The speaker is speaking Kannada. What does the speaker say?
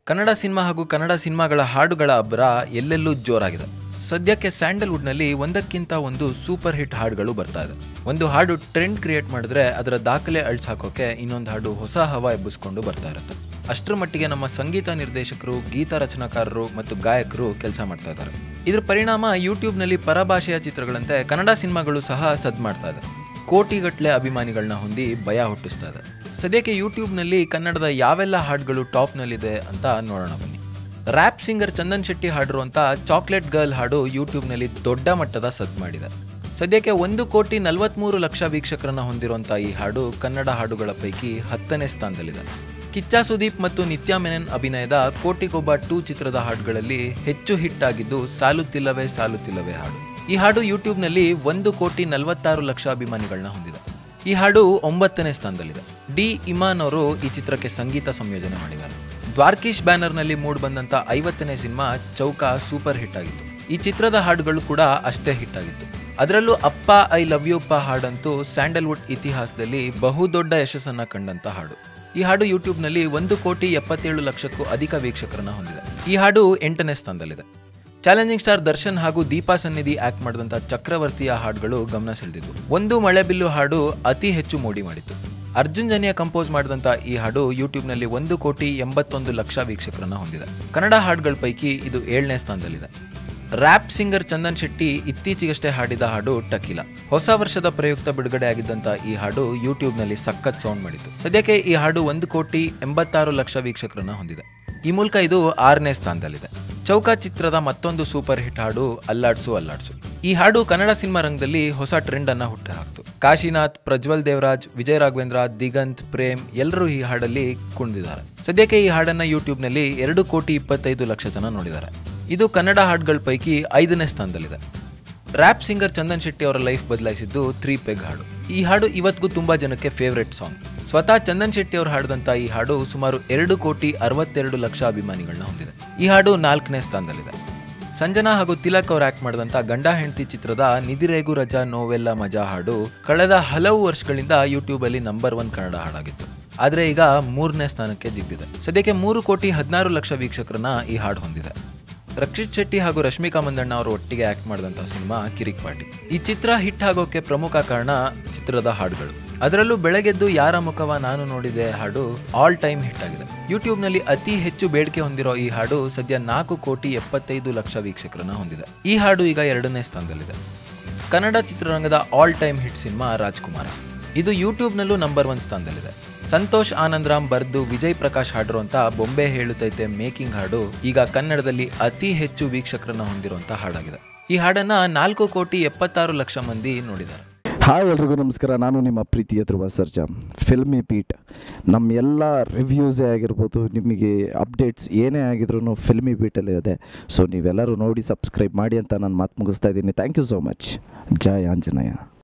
ಕನ್ನಡ ಸಿನಿಮಾ ಹಾಗೂ ಕನ್ನಡ ಸಿನಿಮಾಗಳ ಹಾಡುಗಳ ಅಬ್ಬರ ಎಲ್ಲೆಲ್ಲೂ ಜೋರಾಗಿದೆ ಸದ್ಯಕ್ಕೆ ಸ್ಯಾಂಡಲ್ವುಡ್ನಲ್ಲಿ ಒಂದಕ್ಕಿಂತ ಒಂದು ಸೂಪರ್ ಹಿಟ್ ಹಾಡುಗಳು ಬರ್ತಾ ಇದೆ ಒಂದು ಹಾಡು ಟ್ರೆಂಡ್ ಕ್ರಿಯೇಟ್ ಮಾಡಿದ್ರೆ ಅದರ ದಾಖಲೆ ಅಳ್ಸಿ ಹಾಕೋಕೆ ಇನ್ನೊಂದು ಹಾಡು ಹೊಸ ಹವಾ ಎಬ್ಬಿಸ್ಕೊಂಡು ಬರ್ತಾ ಇರುತ್ತೆ ಅಷ್ಟರ ಮಟ್ಟಿಗೆ ನಮ್ಮ ಸಂಗೀತ ನಿರ್ದೇಶಕರು ಗೀತ ರಚನಾಕಾರರು ಮತ್ತು ಗಾಯಕರು ಕೆಲಸ ಮಾಡ್ತಾ ಇದ್ದಾರೆ ಇದ್ರ ಪರಿಣಾಮ ಯೂಟ್ಯೂಬ್ನಲ್ಲಿ ಪರಭಾಷೆಯ ಚಿತ್ರಗಳಂತೆ ಕನ್ನಡ ಸಿನಿಮಾಗಳು ಸಹ ಸದ್ ಮಾಡ್ತಾ ಇದೆ ಕೋಟಿಗಟ್ಟಲೆ ಅಭಿಮಾನಿಗಳನ್ನ ಹೊಂದಿ ಭಯ ಹುಟ್ಟಿಸ್ತಾ ಇದೆ ಸದ್ಯಕ್ಕೆ ಯೂಟ್ಯೂಬ್ನಲ್ಲಿ ಕನ್ನಡದ ಯಾವೆಲ್ಲ ಹಾಡುಗಳು ಟಾಪ್ನಲ್ಲಿದೆ ಅಂತ ನೋಡೋಣ ಬನ್ನಿ ರ್ಯಾಪ್ ಸಿಂಗರ್ ಚಂದನ್ ಶೆಟ್ಟಿ ಹಾಡಿರುವಂಥ ಚಾಕ್ಲೇಟ್ ಗರ್ಲ್ ಹಾಡು ಯೂಟ್ಯೂಬ್ನಲ್ಲಿ ದೊಡ್ಡ ಮಟ್ಟದ ಸದ್ ಮಾಡಿದೆ ಸದ್ಯಕ್ಕೆ ಒಂದು ಕೋಟಿ ನಲವತ್ತ್ಮೂರು ಲಕ್ಷ ವೀಕ್ಷಕರನ್ನ ಹೊಂದಿರುವಂಥ ಈ ಹಾಡು ಕನ್ನಡ ಹಾಡುಗಳ ಪೈಕಿ ಹತ್ತನೇ ಸ್ಥಾನದಲ್ಲಿದೆ ಕಿಚ್ಚ ಸುದೀಪ್ ಮತ್ತು ನಿತ್ಯಾ ಮೆನನ್ ಅಭಿನಯದ ಕೋಟಿಗೊಬ್ಬ ಟೂ ಚಿತ್ರದ ಹಾಡುಗಳಲ್ಲಿ ಹೆಚ್ಚು ಹಿಟ್ ಆಗಿದ್ದು ಸಾಲುತ್ತಿಲ್ಲವೇ ಸಾಲುತ್ತಿಲ್ಲವೇ ಹಾಡು ಈ ಹಾಡು ಯೂಟ್ಯೂಬ್ನಲ್ಲಿ ಒಂದು ಕೋಟಿ ನಲವತ್ತಾರು ಲಕ್ಷ ಅಭಿಮಾನಿಗಳನ್ನ ಹೊಂದಿದೆ ಈ ಹಾಡು ಒಂಬತ್ತನೇ ಸ್ಥಾನದಲ್ಲಿದೆ ಡಿ ಇಮಾನ್ ಅವರು ಈ ಚಿತ್ರಕ್ಕೆ ಸಂಗೀತ ಸಂಯೋಜನೆ ಮಾಡಿದ್ದಾರೆ ದ್ವಾರ್ಕೀಶ್ ಬ್ಯಾನರ್ನಲ್ಲಿ ಮೂಡ್ ಬಂದಂತ ಐವತ್ತನೇ ಸಿನಿಮಾ ಚೌಕ ಸೂಪರ್ ಹಿಟ್ ಆಗಿತ್ತು ಈ ಚಿತ್ರದ ಹಾಡುಗಳು ಕೂಡ ಅಷ್ಟೇ ಹಿಟ್ ಆಗಿತ್ತು ಅದರಲ್ಲೂ ಅಪ್ಪ ಐ ಲವ್ ಯು ಅಪ್ಪ ಹಾಡಂತೂ ಸ್ಯಾಂಡಲ್ವುಡ್ ಇತಿಹಾಸದಲ್ಲಿ ಬಹುದೊಡ್ಡ ಯಶಸ್ಸನ್ನ ಕಂಡಂತ ಹಾಡು ಈ ಹಾಡು ಯೂಟ್ಯೂಬ್ನಲ್ಲಿ ಒಂದು ಕೋಟಿ ಎಪ್ಪತ್ತೇಳು ಲಕ್ಷಕ್ಕೂ ಅಧಿಕ ವೀಕ್ಷಕರನ್ನ ಹೊಂದಿದೆ ಈ ಹಾಡು ಎಂಟನೇ ಸ್ಥಾನದಲ್ಲಿದೆ ಚಾಲೆಂಜಿಂಗ್ ಸ್ಟಾರ್ ದರ್ಶನ್ ಹಾಗೂ ದೀಪಾ ಸನ್ನಿಧಿ ಆಕ್ಟ್ ಮಾಡಿದಂಥ ಚಕ್ರವರ್ತಿಯ ಹಾಡುಗಳು ಗಮನ ಸೆಳೆದಿದ್ವು ಒಂದು ಮಳೆಬಿಲ್ಲು ಹಾಡು ಅತಿ ಹೆಚ್ಚು ಮೋಡಿ ಮಾಡಿತ್ತು ಅರ್ಜುನ್ ಜನಿಯ ಕಂಪೋಸ್ ಮಾಡಿದಂಥ ಈ ಹಾಡು ಯೂಟ್ಯೂಬ್ನಲ್ಲಿ ಒಂದು ಕೋಟಿ ಎಂಬತ್ತೊಂದು ಲಕ್ಷ ವೀಕ್ಷಕರನ್ನ ಹೊಂದಿದೆ ಕನ್ನಡ ಹಾಡುಗಳ ಪೈಕಿ ಇದು ಏಳನೇ ಸ್ಥಾನದಲ್ಲಿದೆ ರ್ಯಾಪ್ ಸಿಂಗರ್ ಚಂದನ್ ಶೆಟ್ಟಿ ಇತ್ತೀಚೆಗಷ್ಟೇ ಹಾಡಿದ ಹಾಡು ಟಕಿಲ ಹೊಸ ವರ್ಷದ ಪ್ರಯುಕ್ತ ಬಿಡುಗಡೆ ಆಗಿದ್ದಂಥ ಈ ಹಾಡು ಯೂಟ್ಯೂಬ್ನಲ್ಲಿ ಸಖತ್ ಸೌಂಡ್ ಮಾಡಿತು ಸದ್ಯಕ್ಕೆ ಈ ಹಾಡು ಒಂದು ಕೋಟಿ ಎಂಬತ್ತಾರು ಲಕ್ಷ ವೀಕ್ಷಕರನ್ನ ಹೊಂದಿದೆ ಈ ಮೂಲಕ ಇದು ಆರನೇ ಸ್ಥಾನದಲ್ಲಿದೆ ಚೌಕ ಚಿತ್ರದ ಮತ್ತೊಂದು ಸೂಪರ್ ಹಿಟ್ ಹಾಡು ಅಲ್ಲಾಡ್ಸು ಅಲ್ಲಾಡ್ಸು ಈ ಹಾಡು ಕನ್ನಡ ಸಿನಿಮಾ ರಂಗದಲ್ಲಿ ಹೊಸ ಟ್ರೆಂಡ್ ಅನ್ನ ಹುಟ್ಟು ಹಾಕ್ತು ಕಾಶಿನಾಥ್ ಪ್ರಜ್ವಲ್ ದೇವರಾಜ್ ವಿಜಯ್ ರಾಘವೇಂದ್ರ ದಿಗಂತ್ ಪ್ರೇಮ್ ಎಲ್ಲರೂ ಈ ಹಾಡಲ್ಲಿ ಕುಣಿದಿದ್ದಾರೆ ಸದ್ಯಕ್ಕೆ ಈ ಹಾಡನ್ನ ಯೂಟ್ಯೂಬ್ನಲ್ಲಿ ಎರಡು ಕೋಟಿ ಇಪ್ಪತ್ತೈದು ಲಕ್ಷ ಜನ ನೋಡಿದ್ದಾರೆ ಇದು ಕನ್ನಡ ಹಾಡುಗಳ ಪೈಕಿ ಐದನೇ ಸ್ಥಾನದಲ್ಲಿದೆ ರ್ಯಾಪ್ ಸಿಂಗರ್ ಚಂದನ್ ಶೆಟ್ಟಿ ಅವರ ಲೈಫ್ ಬದಲಾಯಿಸಿದ್ದು ತ್ರೀ ಪೆಗ್ ಹಾಡು ಈ ಹಾಡು ಇವತ್ತಿಗೂ ತುಂಬಾ ಜನಕ್ಕೆ ಫೇವ್ರೆಟ್ ಸಾಂಗ್ ಸ್ವತಃ ಚಂದನ್ ಶೆಟ್ಟಿ ಅವರು ಹಾಡಿದಂಥ ಈ ಹಾಡು ಸುಮಾರು ಎರಡು ಕೋಟಿ ಅರವತ್ತೆರಡು ಲಕ್ಷ ಅಭಿಮಾನಿಗಳನ್ನ ಹೊಂದಿದೆ ಈ ಹಾಡು ನಾಲ್ಕನೇ ಸ್ಥಾನದಲ್ಲಿದೆ ಸಂಜನಾ ಹಾಗೂ ತಿಲಕ್ ಅವರು ಆಕ್ಟ್ ಮಾಡಿದಂಥ ಗಂಡ ಹೆಂಡತಿ ಚಿತ್ರದ ನಿದಿರೇಗು ರಜಾ ನೋವೆಲ್ಲ ಮಜಾ ಹಾಡು ಕಳೆದ ಹಲವು ವರ್ಷಗಳಿಂದ ಯೂಟ್ಯೂಬಲ್ಲಿ ನಂಬರ್ ಒನ್ ಕನ್ನಡ ಹಾಡಾಗಿತ್ತು ಆದರೆ ಈಗ ಮೂರನೇ ಸ್ಥಾನಕ್ಕೆ ಜಿಗ್ದಿದೆ ಸದ್ಯಕ್ಕೆ ಮೂರು ಕೋಟಿ ಹದಿನಾರು ಲಕ್ಷ ವೀಕ್ಷಕರನ್ನ ಈ ಹಾಡು ಹೊಂದಿದೆ ರಕ್ಷಿತ್ ಶೆಟ್ಟಿ ಹಾಗೂ ರಶ್ಮಿಕಾ ಮಂದಣ್ಣ ಅವರು ಒಟ್ಟಿಗೆ ಆಕ್ಟ್ ಮಾಡಿದಂಥ ಸಿನಿಮಾ ಕಿರಿಕ್ ಪಾಟಿ ಈ ಚಿತ್ರ ಹಿಟ್ ಆಗೋಕೆ ಪ್ರಮುಖ ಕಾರಣ ಚಿತ್ರದ ಹಾಡುಗಳು ಅದರಲ್ಲೂ ಬೆಳಗೆದ್ದು ಯಾರ ಮುಖವ ನಾನು ನೋಡಿದೆ ಹಾಡು ಆಲ್ ಟೈಮ್ ಹಿಟ್ ಆಗಿದೆ ಯೂಟ್ಯೂಬ್ನಲ್ಲಿ ಅತಿ ಹೆಚ್ಚು ಬೇಡಿಕೆ ಹೊಂದಿರೋ ಈ ಹಾಡು ಸದ್ಯ ನಾಲ್ಕು ಕೋಟಿ ಎಪ್ಪತ್ತೈದು ಲಕ್ಷ ವೀಕ್ಷಕರನ್ನ ಹೊಂದಿದೆ ಈ ಹಾಡು ಈಗ ಎರಡನೇ ಸ್ಥಾನದಲ್ಲಿದೆ ಕನ್ನಡ ಚಿತ್ರರಂಗದ all time hit cinema Rajakumara ಇದು ಯೂಟ್ಯೂಬ್ನಲ್ಲೂ ನಂಬರ್ ಒನ್ ಸ್ಥಾನದಲ್ಲಿದೆ ಸಂತೋಷ್ ಆನಂದರಾಮ್ ಬರ್ದು ವಿಜಯ್ ಪ್ರಕಾಶ್ ಹಾಡಿರುವಂಥ ಬೊಂಬೆ ಹೇಳುತ್ತೈತೆ ಮೇಕಿಂಗ್ ಹಾಡು ಈಗ ಕನ್ನಡದಲ್ಲಿ ಅತಿ ಹೆಚ್ಚು ವೀಕ್ಷಕರನ್ನ ಹೊಂದಿರುವಂಥ ಹಾಡಾಗಿದೆ ಈ ಹಾಡನ್ನ ನಾಲ್ಕು ಕೋಟಿ ಎಪ್ಪತ್ತಾರು ಲಕ್ಷ ಮಂದಿ ನೋಡಿದ್ದಾರೆ ಹಾಯ್ ಎಲ್ರಿಗೂ ನಮಸ್ಕಾರ ನಾನು ನಿಮ್ಮ ಪ್ರೀತಿಯ ಧ್ರುವ ಸರ್ಜಾ ಫಿಲ್ಮಿ ಬೀಟ್ ನಮ್ಮ ಎಲ್ಲ ರಿವ್ಯೂಸೇ ಆಗಿರ್ಬೋದು ನಿಮಗೆ ಅಪ್ಡೇಟ್ಸ್ ಏನೇ ಆಗಿದ್ರು ಫಿಲ್ಮಿ ಬೀಟಲ್ಲಿ ಇದೆ ಸೊ ನೀವೆಲ್ಲರೂ ನೋಡಿ ಸಬ್ಸ್ಕ್ರೈಬ್ ಮಾಡಿ ಅಂತ ನಾನು ಮಾತು ಮುಗಿಸ್ತಾ ಇದ್ದೀನಿ thank you so much Jaya Anjaneya